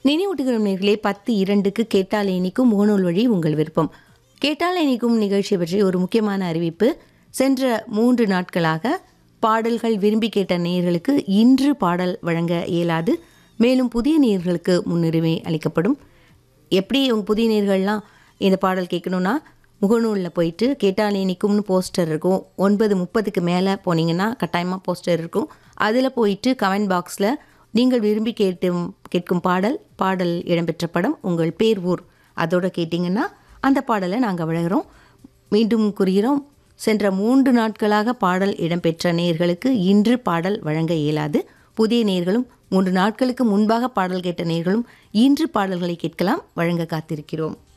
நினைவூட்டுகிறோம் நேர்களே பத்து இரண்டுக்கு கேட்டால் இனிக்கும் முகநூல் வழி உங்கள் விருப்பம் கேட்டால் இனிக்கும் நிகழ்ச்சி பற்றி ஒரு முக்கியமான அறிவிப்பு சென்ற மூன்று நாட்களாக பாடல்கள் விரும்பி கேட்ட நேயர்களுக்கு இன்று பாடல் வழங்க இயலாது மேலும் புதிய நேயர்களுக்கு முன்னுரிமை அளிக்கப்படும் எப்படி உங்கள் புதிய நேர்கள்லாம் இந்த பாடல் கேட்கணுன்னா முகநூலில் போயிட்டு கேட்டால் இனிக்கும்னு போஸ்டர் இருக்கும் ஒன்பது முப்பதுக்கு மேலே போனீங்கன்னா கட்டாயமாக போஸ்டர் இருக்கும் அதில் போயிட்டு கமெண்ட் பாக்ஸில் நீங்கள் விரும்பி கேட்டும் கேட்கும் பாடல் பாடல் இடம்பெற்ற படம் உங்கள் பேர் ஊர் அதோட கேட்டிங்கன்னா அந்த பாடலை நாங்கள் வழங்குகிறோம் மீண்டும் கூறுகிறோம் சென்ற மூன்று நாட்களாக பாடல் இடம்பெற்ற நேயர்களுக்கு இன்று பாடல் வழங்க இயலாது புதிய நேயர்களும் மூன்று நாட்களுக்கு முன்பாக பாடல் கேட்ட நேயர்களும் இன்று பாடல்களை கேட்கலாம் வழங்க காத்திருக்கிறோம்